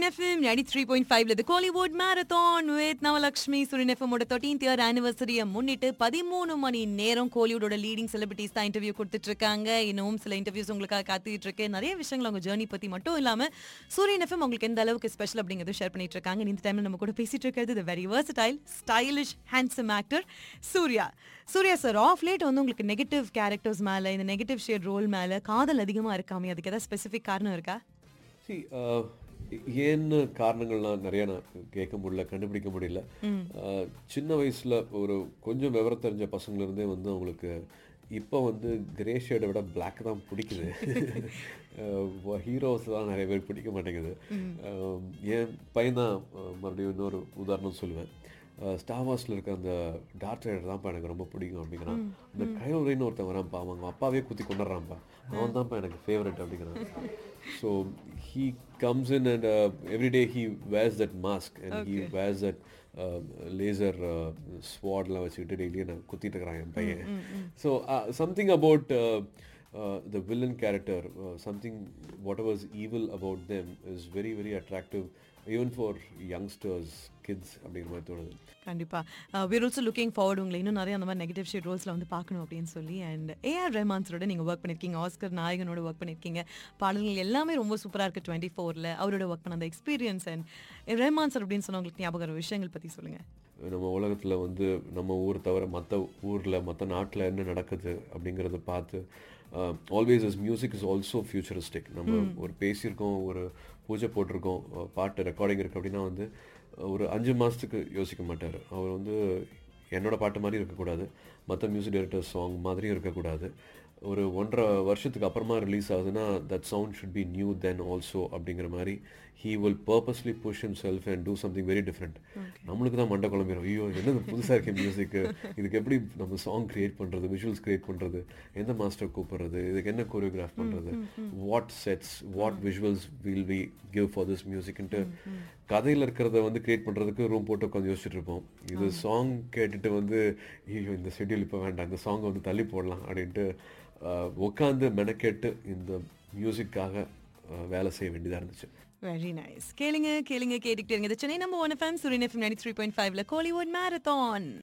Surin FM 93.5 ல Kollywood marathon with Navalakshmi Surin FM ஓட 13th year ஆனிவர்சரியை முன்னிட்டு பதிமூணு மணி நேரம் கோலிவுடோட லீடிங் செலிபிரிட்டிஸ் தான் இன்டர்வியூ கொடுத்துட்டு இருக்காங்க இன்னும் சில இன்டர்வியூஸ் உங்களுக்காக காத்துட்டு இருக்கு நிறைய விஷயங்கள் அவங்க ஜேர்னி பத்தி மட்டும் இல்லாம சூரியன் எஃப்எம் உங்களுக்கு எந்த அளவுக்கு ஸ்பெஷல் அப்படிங்கறது ஷேர் பண்ணிட்டு இருக்காங்க இந்த டைம்ல நம்ம கூட பேசிட்டு இருக்கிறது the very versatile stylish handsome actor Suriya Suriya sir of late வந்து உங்களுக்கு நெகட்டிவ் கேரக்டர்ஸ் மேல இந்த நெகட்டிவ் ஷேட் ரோல் மேல காதல் அதிகமா இருக்காமே அதுக்கு ஏதாவது ஸ்பெசிஃபிக் காரணம் இருக்கா See, uh, ஏன்னு காரணங்கள்லாம் நிறைய நான் கேட்க முடியல கண்டுபிடிக்க முடியல Uh, சின்ன வயசுல ஒரு கொஞ்சம் விவரம் தெரிஞ்ச பசங்கள்ல இருந்தே வந்து அவங்களுக்கு இப்போ வந்து கிரே ஷேடை விட Black தான் பிடிக்குது ஹீரோஸ் தான் நிறைய பேர் பிடிக்க மாட்டேங்குது Uh, என் பையன் தான் மறுபடியும் இன்னொரு உதாரணம் சொல்லுவேன் ஸ்டார் வார்ஸில் இருக்க அந்த டார்க் ரைடர் தான்ப்பா எனக்கு ரொம்ப பிடிக்கும் அப்படிங்கிறான் அந்த கைலோரின்னு ஒருத்தன் வரான்ப்பா அவங்க அப்பாவே குத்தி கொண்டுறான்ப்பா அவன் தான்ப்பா எனக்கு ஃபேவரட் அப்படிங்கிறான் so he comes in and every day he wears that mask and he wears that laser ஸ்வாட்லாம் வச்சுக்கிட்டு டெய்லியும் நான் குத்திட்டு இருக்கிறான் என் பையன் so something about uh, the villain character, uh, something whatever is evil about them is very very attractive even for youngsters, kids அப்படிங்கிற மாதிரி தோணுது கண்டிப்பா we're also லுக்கிங் ஃபார்வர்ட் உங்களை இன்னும் நிறைய அந்த மாதிரி நெகட்டிவ் ஷேட் ரோல்ஸ்ல வந்து பார்க்கணும் அப்படின்னு சொல்லி அண்ட் ஏஆர் ரெஹமான்ஸரோட நீங்க ஒர்க் பண்ணிருக்கீங்க ஆஸ்கர் நாயகனோட ஒர்க் பண்ணிருக்கீங்க பாடல்கள் எல்லாமே ரொம்ப சூப்பரா இருக்கு டுவெண்ட்டி ஃபோர்ல அவரோட ஒர்க் பண்ண அந்த எக்ஸ்பீரியன்ஸ் அண்ட் ரெஹமான் சார் அப்படின்னு சொன்னவங்களுக்கு ஞாபகம் வர விஷயங்கள் பத்தி சொல்லுங்க நம்ம உலகத்தில் வந்து நம்ம ஊர் தவிர மற்ற ஊரில் மற்ற நாட்டில் என்ன நடக்குது அப்படிங்கிறத பார்த்து always is music is also futuristic நம்ம ஒரு பேசியிருக்கோம் ஒரு பூஜை போட்டிருக்கோம் அஹ், பாட்டு ரெக்கார்டிங் இருக்குது அப்படின்னா வந்து அஹ், ஒரு அஞ்சு மாதத்துக்கு யோசிக்க மாட்டார் அவர் வந்து என்னோட பாட்டு மாதிரி இருக்கக்கூடாது மற்ற மியூசிக் டைரக்டர் சாங் மாதிரியும் இருக்கக்கூடாது ஒரு ஒன்றரை வருஷத்துக்கு அப்புறமா ரிலீஸ் ஆகுதுன்னா that sound should be new then also அப்படிங்கிற மாதிரி he will purposely push himself and do something very different நம்மளுக்கு தான் மண்டை குழம்பிடும் ஐயோ என்னது புதுசாக இருக்கே மியூசிக்கு இதுக்கு எப்படி நம்ம சாங் கிரியேட் பண்ணுறது விஷுவல்ஸ் கிரியேட் பண்ணுறது எந்த மாஸ்டர் கூப்பிடுறது இதுக்கு என்ன கோரியோகிராஃப் பண்ணுறது what sets what visuals will we give for this மியூசிக்ன்ட்டு கதையில் இருக்கிறத வந்து கிரியேட் பண்ணுறதுக்கு ரூம் போட்டு உட்காந்து யோசிச்சுட்டு இருப்போம் இது சாங் கேட்டுட்டு வந்து ஐயோ இந்த ஷெட்யூல் இப்போ வேண்டாம் இந்த சாங்கை வந்து தள்ளி போடலாம் அப்படின்ட்டு உட்காந்து மெனக்கெட்டு இந்த மியூசிக்காக வேலை செய்ய வேண்டியதாக இருந்துச்சு வெரி நைஸ் கேளுங்க கேளுங்க கேட்டுக்கிட்டே இருங்க இது சென்னை நம்ம ஒன் எஃப்எம் சுரின் எஃப்எம் நைன்டி த்ரீ பாயிண்ட் ஃபைவ்ல கோலிவுட் மேரத்தான்